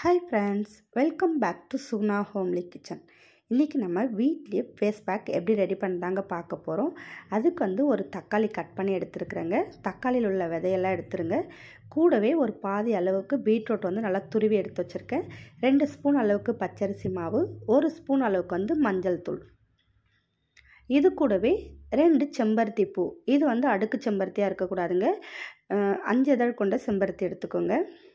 hi friends welcome back to Suguna homely kitchen இன்றைக்கி நம்ம வீட்லேயே ஃபேஸ் பேக் எப்படி ரெடி பண்ணுறாங்க பார்க்க போகிறோம் அதுக்கு வந்து ஒரு தக்காளி கட் பண்ணி எடுத்துருக்குறேங்க தக்காளியில் உள்ள விதையெல்லாம் எடுத்துருங்க கூடவே ஒரு பாதி அளவுக்கு பீட்ரூட் வந்து நல்லா துருவி எடுத்து வச்சுருக்கேன் ரெண்டு ஸ்பூன் அளவுக்கு பச்சரிசி மாவு ஒரு ஸ்பூன் அளவுக்கு வந்து மஞ்சள் தூள் இது கூடவே ரெண்டு செம்பருத்தி பூ இது வந்து அடுக்கு செம்பருத்தியாக இருக்கக்கூடாதுங்க அஹ் அஞ்சு இதழ் கொண்ட செம்பருத்தி எடுத்துக்கோங்க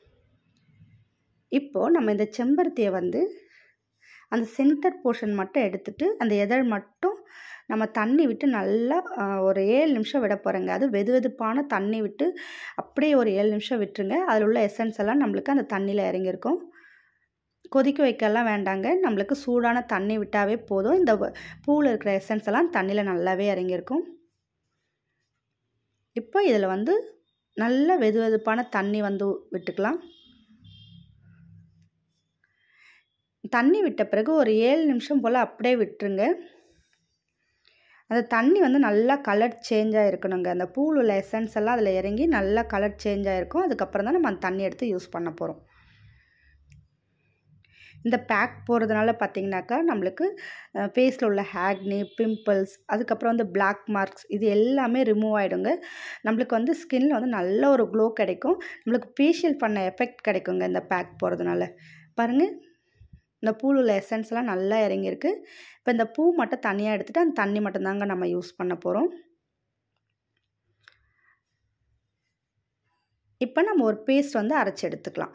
இப்போது நம்ம இந்த செம்பருத்தியை வந்து அந்த சென்டர் போர்ஷன் மட்டும் எடுத்துட்டு அந்த இதழ் மட்டும் நம்ம தண்ணி விட்டு நல்லா அஹ், ஒரு ஏழு நிமிஷம் விட போகிறோங்க அது வெது வெதுப்பான தண்ணி விட்டு அப்படியே ஒரு ஏழு நிமிஷம் விட்டுருங்க அதில் உள்ள எசன்ஸ் எல்லாம் நம்மளுக்கு அந்த தண்ணியில் இறங்கியிருக்கும் கொதிக்க வைக்கலாம் வேண்டாங்க நம்மளுக்கு சூடான தண்ணி விட்டாவே போதும் இந்த வ- பூவில் இருக்கிற எசன்ஸ் எல்லாம் தண்ணியில் நல்லாவே இறங்கியிருக்கும் இப்போ இதில் வந்து நல்ல வெது வெதுப்பான தண்ணி வந்து விட்டுக்கலாம் தண்ணி விட்ட பிறகு ஒரு ஏழு நிமிஷம் போல் அப்படியே விட்டுருங்க அந்த தண்ணி வந்து நல்லா கலர் சேஞ்ச் ஆகிருக்கணுங்க அந்த பூவில் உள்ள எசன்ஸ் எல்லாம் அதில் இறங்கி நல்லா கலர் சேஞ்ச் ஆகிருக்கும் அதுக்கப்புறம் தான் நம்ம அந்த தண்ணி எடுத்து யூஸ் பண்ண போகிறோம் இந்த பேக் போகிறதுனால பார்த்தீங்கன்னாக்கா நம்மளுக்கு ஃபேஸில் உள்ள ஹேக்னி பிம்பிள்ஸ் அதுக்கப்புறம் வந்து பிளாக் மார்க்ஸ் இது எல்லாமே ரிமூவ் ஆகிடுங்க நம்மளுக்கு வந்து ஸ்கின்ல வந்து நல்ல ஒரு க்ளோ கிடைக்கும் நம்மளுக்கு ஃபேஷியல் பண்ண எஃபெக்ட் கிடைக்குங்க இந்த பேக் போகிறதுனால பாருங்கள் இந்த பூவில் உள்ள எசன்ஸ்லாம் நல்லா இறங்கியிருக்கு இப்போ இந்த பூ மட்டும் தனியாக எடுத்துகிட்டு அந்த தண்ணி மட்டும்தாங்க நம்ம யூஸ் பண்ண போகிறோம் இப்போ நம்ம ஒரு பேஸ்ட் வந்து அரைச்சி எடுத்துக்கலாம்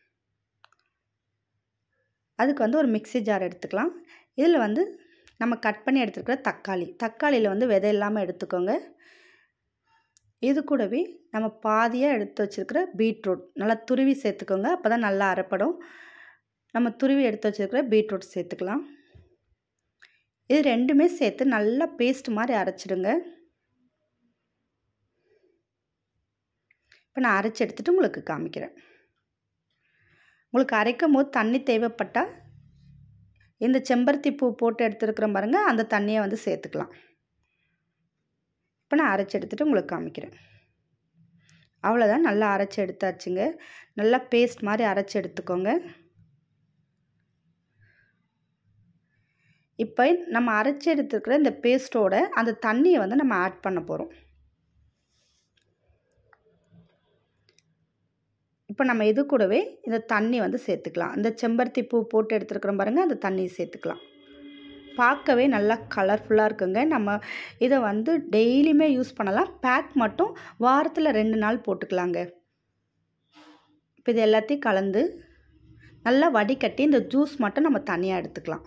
அதுக்கு வந்து ஒரு மிக்ஸி ஜார் எடுத்துக்கலாம் இதில் வந்து நம்ம கட் பண்ணி எடுத்துருக்கிற தக்காளி தக்காளியில் வந்து விதை இல்லாமல் எடுத்துக்கோங்க இது கூடவே நம்ம பாதியாக எடுத்து வச்சுருக்கிற பீட்ரூட் நல்லா துருவி சேர்த்துக்கோங்க அப்போ தான் நல்லா அரைப்படும் நம்ம துருவி எடுத்து வச்சுருக்கிற பீட்ரூட் சேர்த்துக்கலாம் இது ரெண்டுமே சேர்த்து நல்லா பேஸ்ட் மாதிரி அரைச்சிடுங்க இப்போ நான் அரைச்சி எடுத்துகிட்டு உங்களுக்கு காமிக்கிறேன் உங்களுக்கு அரைக்கும் போது தண்ணி தேவைப்பட்டால் இந்த செம்பருத்தி பூ போட்டு எடுத்துருக்குறோம் பாருங்க அந்த தண்ணியை வந்து சேர்த்துக்கலாம் இப்போ நான் அரைச்சி எடுத்துகிட்டு உங்களுக்கு காமிக்கிறேன் அவ்வளோதான் நல்லா அரைச்சி எடுத்தாச்சுங்க நல்லா பேஸ்ட் மாதிரி அரைச்சி எடுத்துக்கோங்க இப்போ நம்ம அரைச்சி எடுத்துருக்கிற இந்த பேஸ்ட்டோட அந்த தண்ணியை வந்து நம்ம ஆட் பண்ண போகிறோம் இப்போ நம்ம இது கூடவே இந்த தண்ணி வந்து சேர்த்துக்கலாம் இந்த செம்பருத்தி பூ போட்டு எடுத்துருக்குறோம் பாருங்கள் அந்த தண்ணியை சேர்த்துக்கலாம் பார்க்கவே நல்லா கலர்ஃபுல்லாக இருக்குங்க நம்ம இதை வந்து டெய்லியுமே யூஸ் பண்ணலாம் பேக் மட்டும் வாரத்தில் ரெண்டு நாள் போட்டுக்கலாங்க இப்போ இது எல்லாத்தையும் கலந்து நல்லா வடிகட்டி இந்த ஜூஸ் மட்டும் நம்ம தனியாக எடுத்துக்கலாம்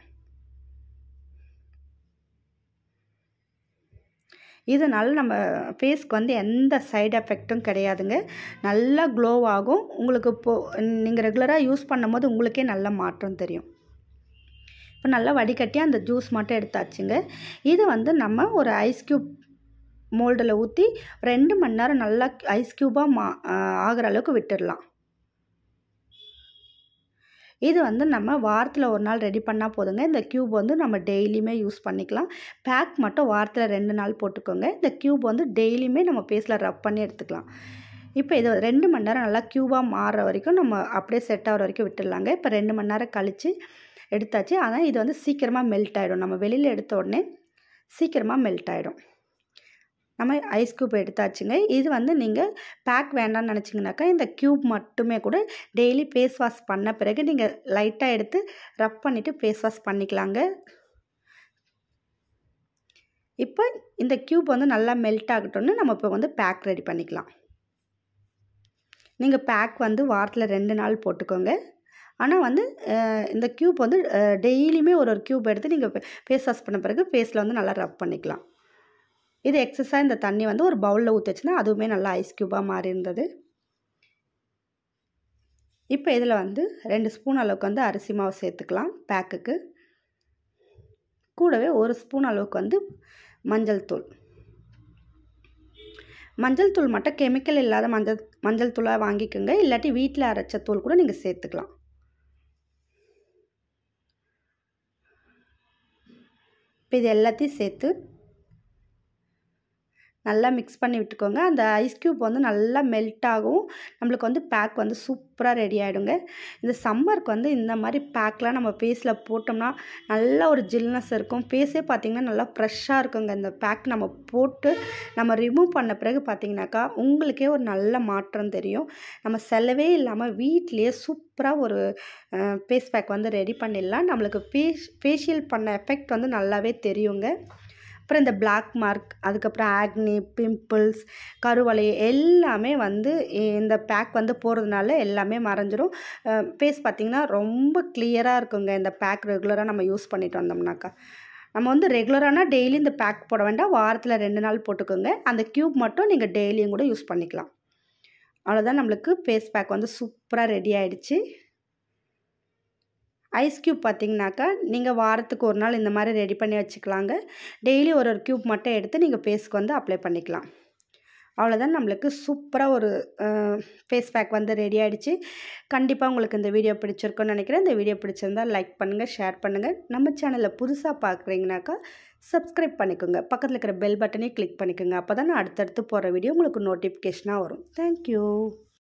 இதனால் நம்ம ஃபேஸ்க்கு வந்து எந்த சைடு எஃபெக்ட்டும் கிடையாதுங்க நல்லா க்ளோ ஆகும் உங்களுக்கு இப்போ நீங்கள் ரெகுலராக யூஸ் பண்ணும்போது உங்களுக்கே நல்ல மாற்றம் தெரியும் இப்போ நல்லா வடிகட்டி அந்த ஜூஸ் மட்டும் எடுத்தாச்சுங்க இது வந்து நம்ம ஒரு ஐஸ் க்யூப் மோல்டில் ஊற்றி ரெண்டு மணி நேரம் நல்லா ஐஸ் க்யூபாக மா ஆகிற அளவுக்கு விட்டுடலாம் இது வந்து நம்ம வாரத்தில் ஒரு நாள் ரெடி பண்ணால் போதுங்க இந்த க்யூப் வந்து நம்ம டெய்லியுமே யூஸ் பண்ணிக்கலாம் பேக் மட்டும் வாரத்தில் ரெண்டு நாள் போட்டுக்கோங்க இந்த க்யூப் வந்து டெய்லியுமே நம்ம ஃபேஸில் ரப் பண்ணி எடுத்துக்கலாம் இப்போ இது ரெண்டு மணி நேரம் நல்லா க்யூபாக மாறுற வரைக்கும் நம்ம அப்படியே செட் ஆகிற வரைக்கும் விட்டுடலாங்க இப்போ ரெண்டு மணி நேரம் கழித்து எடுத்தாச்சு ஆனால் இது வந்து சீக்கிரமாக மெல்ட் ஆகிடும் நம்ம வெளியில் எடுத்த உடனே சீக்கிரமாக மெல்ட் ஆகிடும் நம்ம ஐஸ் க்யூப் எடுத்தாச்சுங்க இது வந்து நீங்கள் பேக் வேண்டாம்னு நினச்சிங்கனாக்கா இந்த க்யூப் மட்டுமே கூட டெய்லி ஃபேஸ் வாஷ் பண்ண பிறகு நீங்கள் லைட்டாக எடுத்து ரப் பண்ணிவிட்டு ஃபேஸ் வாஷ் பண்ணிக்கலாங்க இப்போ இந்த க்யூப் வந்து நல்லா மெல்ட் ஆகட்டும்னு நம்ம இப்போ வந்து பேக் ரெடி பண்ணிக்கலாம் நீங்கள் பேக் வந்து வாரத்தில் ரெண்டு நாள் போட்டுக்கோங்க ஆனால் வந்து அஹ், இந்த க்யூப் வந்து டெய்லியுமே ஒரு ஒரு க்யூப் எடுத்து நீங்கள் ஃபேஸ் வாஷ் பண்ண பிறகு ஃபேஸில் வந்து நல்லா ரப் பண்ணிக்கலாம் இது எக்ஸஸாக இந்த தண்ணி வந்து ஒரு பவுலில் ஊற்றுச்சுன்னா அதுவுமே நல்லா ஐஸ் க்யூபாக மாறி இருந்தது இப்போ இதில் வந்து ரெண்டு ஸ்பூன் அளவுக்கு வந்து அரிசி மாவு சேர்த்துக்கலாம் பேக்குக்கு கூடவே ஒரு ஸ்பூன் அளவுக்கு வந்து மஞ்சள் தூள் மஞ்சள் தூள் மட்டும் கெமிக்கல் இல்லாத மஞ்சள் மஞ்சள் தூளாக வாங்கிக்கோங்க இல்லாட்டி வீட்டில் அரைச்ச தூள் கூட நீங்கள் சேர்த்துக்கலாம் இப்போ இது எல்லாத்தையும் சேர்த்து நல்லா மிக்ஸ் பண்ணி விட்டுக்கோங்க அந்த ஐஸ் க்யூப் வந்து நல்லா மெல்ட் ஆகும் நம்மளுக்கு வந்து பேக் வந்து சூப்பராக ரெடி ஆகிடுங்க இந்த சம்மருக்கு வந்து இந்த மாதிரி பேக்லாம் நம்ம ஃபேஸில் போட்டோம்னா நல்ல ஒரு ஜில்னஸ் இருக்கும் ஃபேஸே பார்த்திங்கன்னா நல்லா ஃப்ரெஷ்ஷாக இருக்குங்க இந்த பேக் நம்ம போட்டு நம்ம ரிமூவ் பண்ண பிறகு பார்த்திங்கனாக்கா உங்களுக்கே ஒரு நல்ல மாற்றம் தெரியும் நம்ம செலவே இல்லாமல் வீட்லேயே சூப்பராக ஒரு ஃபேஸ் பேக் வந்து ரெடி பண்ணிடலாம் நம்மளுக்கு ஃபேஸ் ஃபேஷியல் பண்ண எஃபெக்ட் வந்து நல்லாவே தெரியுங்க அப்புறம் இந்த பிளாக் மார்க் அதுக்கப்புறம் ஆக்னி பிம்பிள்ஸ் கருவளை எல்லாமே வந்து இந்த பேக் வந்து போகிறதுனால எல்லாமே மறைஞ்சிரும் ஃபேஸ் பார்த்திங்கன்னா ரொம்ப கிளியராக இருக்குங்க இந்த பேக் ரெகுலராக நம்ம யூஸ் பண்ணிட்டு வந்தோம்னாக்கா நம்ம வந்து ரெகுலரானா டெய்லி இந்த பேக் போட வேண்டாம் வாரத்தில் ரெண்டு நாள் போட்டுக்கோங்க அந்த க்யூப் மட்டும் நீங்கள் டெய்லியும் கூட யூஸ் பண்ணிக்கலாம் அவ்வளோதான் நம்மளுக்கு ஃபேஸ் பேக் வந்து சூப்பராக ரெடி ஆகிடுச்சு ஐஸ் க்யூப் பார்த்திங்கனாக்கா நீங்கள் வாரத்துக்கு ஒரு நாள் இந்த மாதிரி ரெடி பண்ணி வச்சுக்கலாங்க டெய்லி ஒரு ஒரு க்யூப் மட்டும் எடுத்து நீங்கள் ஃபேஸ்க்கு வந்து அப்ளை பண்ணிக்கலாம் அவ்வளோதான் நம்மளுக்கு சூப்பராக ஒரு ஃபேஸ் பேக் வந்து ரெடி ஆகிடுச்சு கண்டிப்பாக உங்களுக்கு இந்த வீடியோ பிடிச்சிருக்குன்னு நினைக்கிறேன் இந்த வீடியோ பிடிச்சிருந்தால் லைக் பண்ணுங்கள் ஷேர் பண்ணுங்கள் நம்ம சேனலில் புதுசாக பார்க்குறீங்கனாக்கா சப்ஸ்கிரைப் பண்ணிக்கோங்க பக்கத்தில் இருக்கிற பெல் பட்டனையும் கிளிக் பண்ணிக்கோங்க அப்போ தான் நான் அடுத்தடுத்து போகிற வீடியோ உங்களுக்கு நோட்டிஃபிகேஷனாக வரும் தேங்க்யூ